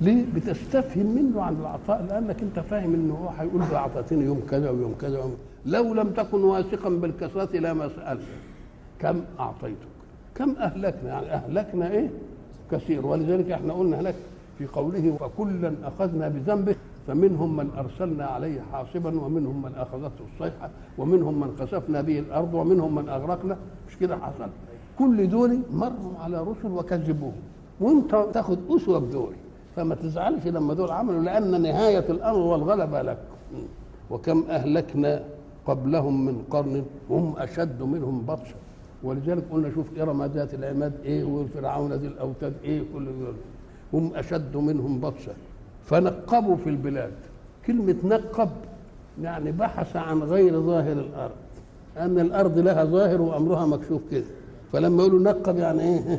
ليه بتستفهم منه عن العطاء لانك انت فاهم انه هو هيقول له اعطيتني يوم كذا ويوم كذا ويوم لو لم تكن واثقا بالكثره لما سالت كم اعطيتك كم اهلكنا يعني اهلكنا ايه كثير ولذلك احنا قلنا هناك في قوله فكلا اخذنا بذنبه فمنهم من ارسلنا عليه حاصبا ومنهم من اخذته الصيحه ومنهم من خسفنا به الارض ومنهم من اغرقنا مش كده حصل كل دول مروا على رسل وكذبوهم وانت تاخد اسوه بدول فما تزعلش لما دول عملوا لان نهايه الامر والغلبه لك وكم اهلكنا قبلهم من قرن هم اشد منهم بطشا ولذلك قلنا شوف ارم ذات العماد ايه وفرعون ذي الاوتاد ايه كل دول هم اشد منهم بطشا فنقبوا في البلاد كلمه نقب يعني بحث عن غير ظاهر الارض ان الارض لها ظاهر وامرها مكشوف كده فلما يقولوا نقب يعني ايه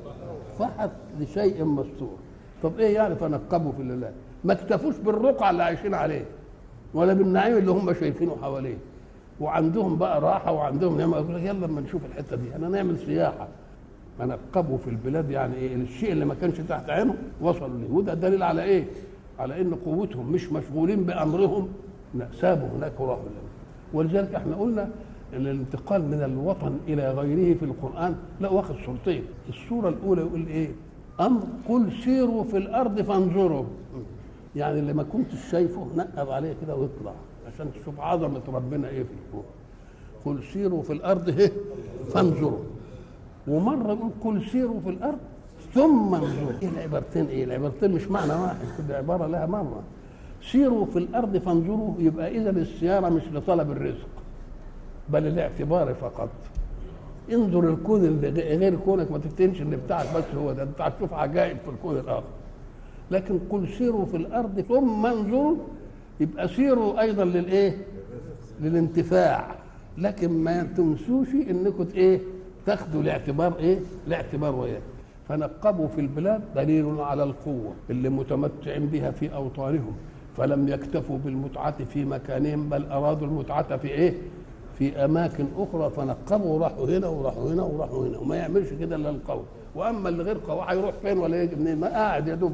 فحث لشيء مستور طب ايه يعني فنقبوا في الله ما اكتفوش بالرقعه اللي عايشين عليه ولا بالنعيم اللي هم شايفينه حواليه وعندهم بقى راحه وعندهم نعمه يقول لك يلا اما نشوف الحته دي انا نعمل سياحه فنقبوا في البلاد يعني ايه الشيء اللي ما كانش تحت عينهم وصلوا ليه وده دليل على ايه؟ على ان قوتهم مش مشغولين بامرهم لا سابوا هناك وراحوا ولذلك احنا قلنا ان الانتقال من الوطن الى غيره في القران لا واخد صورتين الصوره الاولى يقول ايه؟ امر قل سيروا في الارض فانظروا يعني اللي ما كنتش شايفه نقب عليه كده ويطلع عشان تشوف عظمه ربنا ايه في الكون قل سيروا في الارض ايه فانظروا ومره يقول قل سيروا في الارض ثم انظروا ايه العبارتين ايه العبارتين مش معنى واحد كل عباره لها مره سيروا في الارض فانظروا يبقى اذا السياره مش لطلب الرزق بل الاعتبار فقط انظر الكون اللي غير كونك ما تفتنش اللي بتاعك بس هو ده انت هتشوف عجائب في الكون الاخر لكن قل سيروا في الارض ثم انظروا يبقى سيروا ايضا للايه للانتفاع لكن ما تنسوش انكم ايه تاخدوا الاعتبار ايه الاعتبار وياه فنقبوا في البلاد دليل على القوه اللي متمتعين بها في اوطانهم فلم يكتفوا بالمتعه في مكانهم بل ارادوا المتعه في ايه في اماكن اخرى فنقبوا وراحوا هنا وراحوا هنا وراحوا هنا وما يعملش كده الا القوي واما اللي غير قوي هيروح فين ولا يجي منين ما قاعد يدوب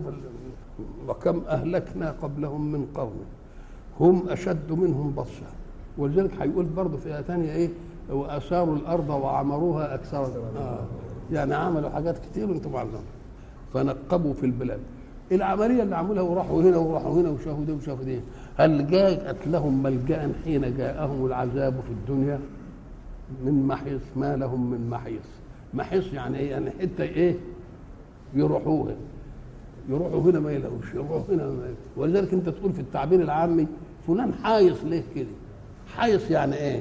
وكم اهلكنا قبلهم من قرن هم اشد منهم بطشا ولذلك هيقول برضه في ايه ثانيه ايه واثاروا الارض وعمروها اكثر آه. يعني عملوا حاجات كتير انتم معلمين فنقبوا في البلاد العمليه اللي عملوها وراحوا هنا وراحوا هنا وشافوا دي وشافوا دي هل جاءت لهم ملجا حين جاءهم العذاب في الدنيا من محيص ما لهم من محيص محيص يعني ايه يعني حته ايه يروحوها يروحوا هنا ما يلاقوش يروحوا هنا ما يلاقوش ولذلك انت تقول في التعبير العامي فلان حايص ليه كده حايص يعني ايه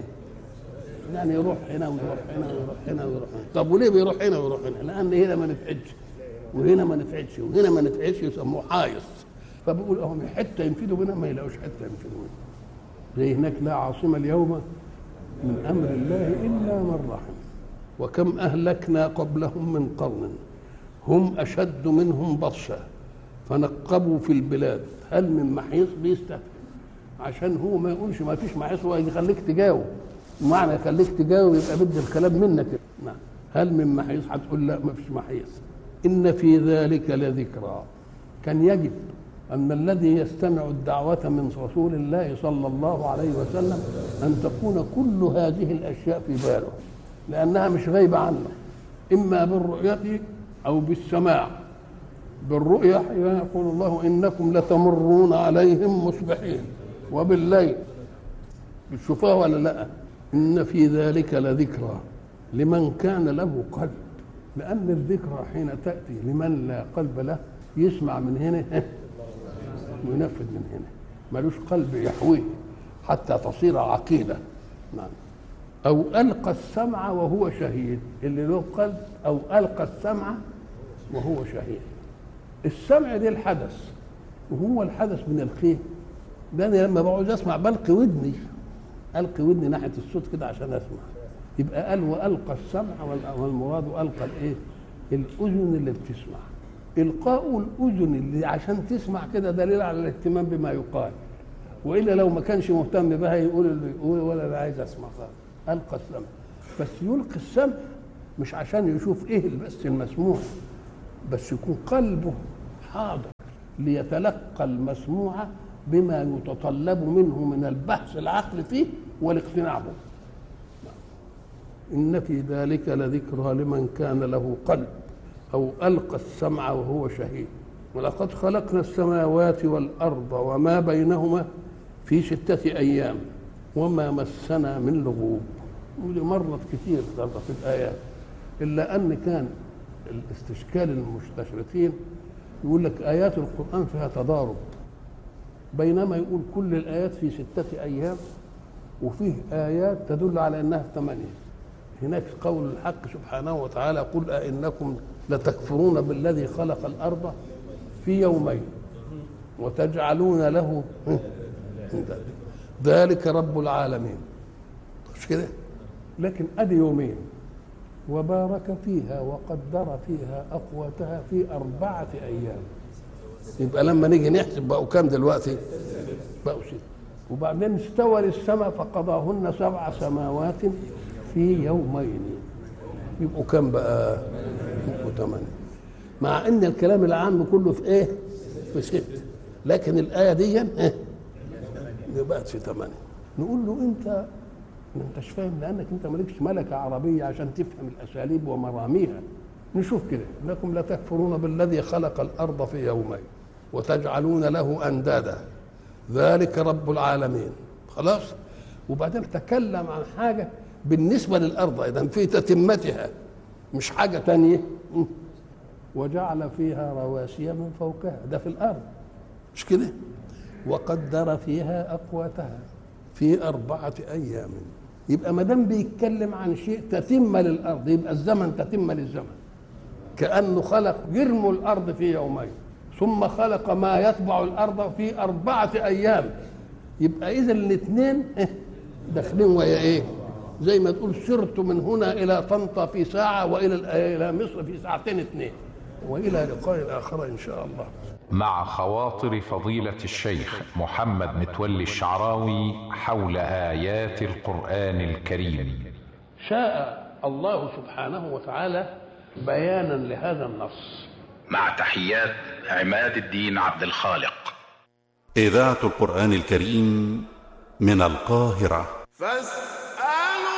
يعني يروح هنا ويروح هنا ويروح هنا ويروح هنا طب وليه بيروح هنا ويروح هنا لان هنا ما نفعتش وهنا ما نفعتش وهنا ما نفعتش يسموه حايص فبقول اهو حته ينفذوا منها ما يلاقوش حته ينفذوا منها زي هناك لا عاصمه اليوم من امر الله الا من رحم وكم اهلكنا قبلهم من قرن هم اشد منهم بطشا فنقبوا في البلاد هل من محيص بيستفهم عشان هو ما يقولش ما فيش محيص هو يخليك تجاوب معنى يخليك تجاوب يبقى بدي الكلام منك نعم هل من محيص هتقول لا ما فيش محيص ان في ذلك لذكرى كان يجب أن الذي يستمع الدعوة من رسول الله صلى الله عليه وسلم أن تكون كل هذه الأشياء في باله لأنها مش غايبة عنه إما بالرؤية أو بالسماع بالرؤية يقول الله إنكم لتمرون عليهم مصبحين وبالليل بتشوفوها ولا لا إن في ذلك لذكرى لمن كان له قلب لأن الذكرى حين تأتي لمن لا قلب له يسمع من هنا وينفذ من هنا ملوش قلب يحويه حتى تصير عقيدة نعم أو ألقى السمع وهو شهيد اللي له قلب أو ألقى السمع وهو شهيد السمع دي الحدث وهو الحدث من الخير ده أنا لما بقعد أسمع بلقي ودني ألقي ودني ناحية الصوت كده عشان أسمع يبقى قال وألقى السمع والمراد ألقى الإيه؟ الأذن اللي بتسمع القاء الاذن اللي عشان تسمع كده دليل على الاهتمام بما يقال والا لو ما كانش مهتم بها يقول اللي يقول ولا انا عايز اسمع خالص القى السمع بس يلقي السمع مش عشان يشوف ايه بس المسموع بس يكون قلبه حاضر ليتلقى المسموع بما يتطلب منه من البحث العقل فيه والاقتناع به إن في ذلك لذكرى لمن كان له قلب أو ألقى السمع وهو شهيد ولقد خلقنا السماوات والأرض وما بينهما في ستة أيام وما مسنا من لغوب ودي مرت كثير في الآيات إلا أن كان الاستشكال المستشرقين يقول لك آيات القرآن فيها تضارب بينما يقول كل الآيات في ستة أيام وفيه آيات تدل على أنها في ثمانية هناك قول الحق سبحانه وتعالى قل أئنكم لتكفرون بالذي خلق الأرض في يومين وتجعلون له ذلك رب العالمين مش كده لكن ادي يومين وبارك فيها وقدر فيها اقواتها في اربعه ايام يبقى لما نيجي نحسب بقوا كام دلوقتي بقوا ست وبعدين استوى للسماء فقضاهن سبع سماوات في يومين يبقوا كام بقى يبقوا ثمانية مع ان الكلام العام كله في ايه في ست لكن الايه دي إيه؟ بقت في ثمانية نقول له انت ما انتش فاهم لانك انت مالكش ملكه عربيه عشان تفهم الاساليب ومراميها نشوف كده انكم لتكفرون بالذي خلق الارض في يومين وتجعلون له اندادا ذلك رب العالمين خلاص وبعدين تكلم عن حاجه بالنسبه للارض اذا في تتمتها مش حاجه تانية وجعل فيها رواسي من فوقها ده في الارض مش كده وقدر فيها اقواتها في اربعه ايام يبقى ما دام بيتكلم عن شيء تتم للارض يبقى الزمن تتم للزمن كانه خلق جرم الارض في يومين ثم خلق ما يتبع الارض في اربعه ايام يبقى اذا الاثنين داخلين ويا ايه زي ما تقول سرت من هنا الى طنطا في ساعه والى الى مصر في ساعتين اثنين والى لقاء اخر ان شاء الله مع خواطر فضيلة الشيخ محمد متولي الشعراوي حول آيات القرآن الكريم شاء الله سبحانه وتعالى بيانا لهذا النص مع تحيات عماد الدين عبد الخالق إذاعة القرآن الكريم من القاهرة فاستمعوا